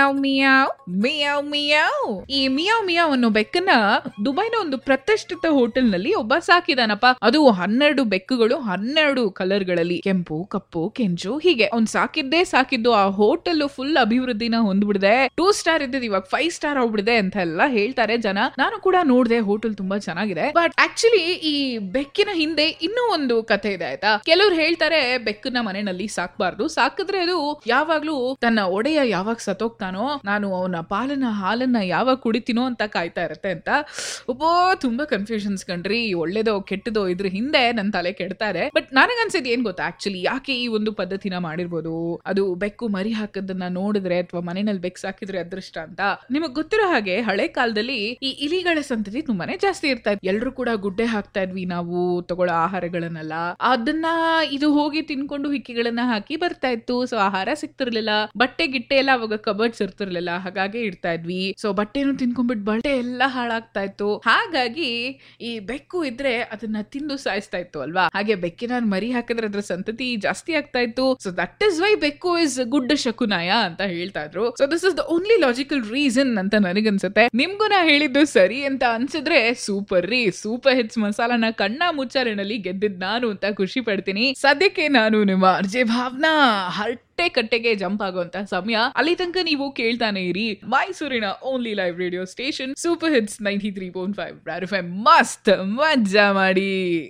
ಮಿಯಾವ್ ಮಿಯಾವ್ ಮಿಯಾವ್ ಮಿಯಾವ್ ಈ ಮಿಯಾವ್ ಮಿಯಾವ್ ಅನ್ನೋ ಬೆಕ್ಕನ್ನ ದುಬೈನ ಒಂದು ಪ್ರತಿಷ್ಠಿತ ಹೋಟೆಲ್ ನಲ್ಲಿ ಒಬ್ಬ ಸಾಕಿದಾನಪ್ಪ ಅದು ಹನ್ನೆರಡು ಬೆಕ್ಕುಗಳು ಹನ್ನೆರಡು ಕಲರ್ ಗಳಲ್ಲಿ ಕೆಂಪು ಕಪ್ಪು ಕೆಂಚು ಹೀಗೆ ಅವ್ನ್ ಸಾಕಿದ್ದೇ ಸಾಕಿದ್ದು ಆ ಹೋಟೆಲ್ ಫುಲ್ ಅಭಿವೃದ್ಧಿನ ಹೊಂದ್ಬಿಡಿದೆ ಟೂ ಸ್ಟಾರ್ ಇದ್ದಿದ್ದು ಇವಾಗ ಫೈವ್ ಸ್ಟಾರ್ ಆಗ್ಬಿಡಿದೆ ಅಂತ ಎಲ್ಲ ಹೇಳ್ತಾರೆ ಜನ ನಾನು ಕೂಡ ನೋಡಿದೆ ಹೋಟೆಲ್ ತುಂಬಾ ಚೆನ್ನಾಗಿದೆ ಬಟ್ ಆಕ್ಚುಲಿ ಈ ಬೆಕ್ಕಿನ ಹಿಂದೆ ಇನ್ನೂ ಒಂದು ಕಥೆ ಇದೆ ಆಯ್ತಾ ಕೆಲವ್ರು ಹೇಳ್ತಾರೆ ಬೆಕ್ಕನ್ನ ಮನೆಯಲ್ಲಿ ಸಾಕ್ಬಾರ್ದು ಸಾಕಿದ್ರೆ ಅದು ಯಾವಾಗ್ಲೂ ತನ್ನ ಒಡೆಯ ಯಾವಾಗ ಸತ್ತೋಗ್ತಾನೋ ನಾನು ಅವನ ಪಾಲನ ಹಾಲನ್ನ ಯಾವಾಗ ಕುಡಿತೀನೋ ಅಂತ ಕಾಯ್ತಾ ಇರತ್ತೆ ಅಂತ ಒಬ್ಬೋ ತುಂಬಾ ಕನ್ಫ್ಯೂಷನ್ಸ್ ಕಂಡ್ರಿ ಒಳ್ಳೇದೋ ಕೆಟ್ಟದೋ ಇದ್ರ ಹಿಂದೆ ನನ್ನ ತಲೆ ಕೆಡ್ತಾರೆ ಬಟ್ ನನಗನ್ಸಿದ್ ಏನ್ ಗೊತ್ತಾ ಆಕ್ಚುಲಿ ಯಾಕೆ ಈ ಒಂದು ಪದ್ಧತಿನ ಮಾಡಿರ್ಬೋದು ಅದು ಬೆಕ್ಕು ಮರಿ ಹಾಕದನ್ನ ನೋಡಿದ್ರೆ ಅಥವಾ ಮನೆಯಲ್ಲಿ ಬೆಕ್ಕು ಸಾಕಿದ್ರೆ ಅದೃಷ್ಟ ಅಂತ ನಿಮಗ್ ಗೊತ್ತಿರೋ ಹಾಗೆ ಹಳೆ ಕಾಲದಲ್ಲಿ ಈ ಇಲಿಗಳ ಸಂತತಿ ತುಂಬಾನೇ ಜಾಸ್ತಿ ಇರ್ತಾ ಇತ್ತು ಎಲ್ರು ಕೂಡ ಗುಡ್ಡೆ ಹಾಕ್ತಾ ಇದ್ವಿ ನಾವು ತಗೊಳ್ಳೋ ಆಹಾರಗಳನ್ನೆಲ್ಲ ಅದನ್ನ ಇದು ಹೋಗಿ ತಿನ್ಕೊಂಡು ಹಿಕ್ಕಿಗಳನ್ನ ಹಾಕಿ ಬರ್ತಾ ಇತ್ತು ಸೊ ಆಹಾರ ಸಿಗ್ತಿರ್ಲಿಲ್ಲ ಬಟ್ಟೆ ಗಿಟ್ಟೆ ಎಲ್ಲ ಅವಾಗ ಕಬರ್ಡ್ಸ್ ಇರ್ತಿರ್ಲಿಲ್ಲ ಹಾಗಾಗಿ ಇಡ್ತಾ ಇದ್ವಿ ಸೊ ಬಟ್ಟೆನು ತಿನ್ಕೊಂಡ್ಬಿಟ್ಟು ಬಟ್ಟೆ ಎಲ್ಲ ಹಾಳಾಗ್ತಾ ಇತ್ತು ಹಾಗಾಗಿ ಈ ಬೆಕ್ಕು ಇದ್ರೆ ಅದನ್ನ ತಿಂದು ಸಾಯಿಸ್ತಾ ಇತ್ತು ಅಲ್ವಾ ಹಾಗೆ ಬೆಕ್ಕಿನ ಮರಿ ಹಾಕಿದ್ರೆ ಅದ್ರ ಸಂತತಿ ಜಾಸ್ತಿ ಆಗ್ತಾ ಇತ್ತು ಸೊ ದಟ್ ಇಸ್ ವೈ ಬೆಕ್ಕು ಇಸ್ ಗುಡ್ ಶಕುನಾಯ ಅಂತ ಹೇಳ್ತಾ ಇದ್ರು so this is the only logical reason ಅಂತ ನನಗನ್ಸುತ್ತೆ ನಿಮ್ಗೂ ನಾ ಹೇಳಿದ್ದು ಸರಿ ಅಂತ ಅನ್ಸಿದ್ರೆ ಸೂಪರ್ ರೀ ಸೂಪರ್ ಹಿಟ್ಸ್ ಮಸಾಲಾನ ಕಣ್ಣ ಮುಚ್ಚಾರಿನಲ್ಲಿ ಗೆದ್ದಿದ್ ನಾನು ಅಂತ ಖುಷಿ ಪಡ್ತೀನಿ ಸದ್ಯಕ್ಕೆ ನಾನು ನಿಮ್ಮ ಅರ್ಜೆ ಭಾವನಾ ಹರಟೆ ಕಟ್ಟೆಗೆ ಜಂಪ್ ಆಗುವಂತ ಸಮಯ ಅಲ್ಲಿ ತನಕ ನೀವು ಕೇಳ್ತಾನೆ ಇರಿ ಮೈಸೂರಿನ only live radio station super hits ninety three point five ಮಸ್ತ್ ಮಜಾ ಮಾಡಿ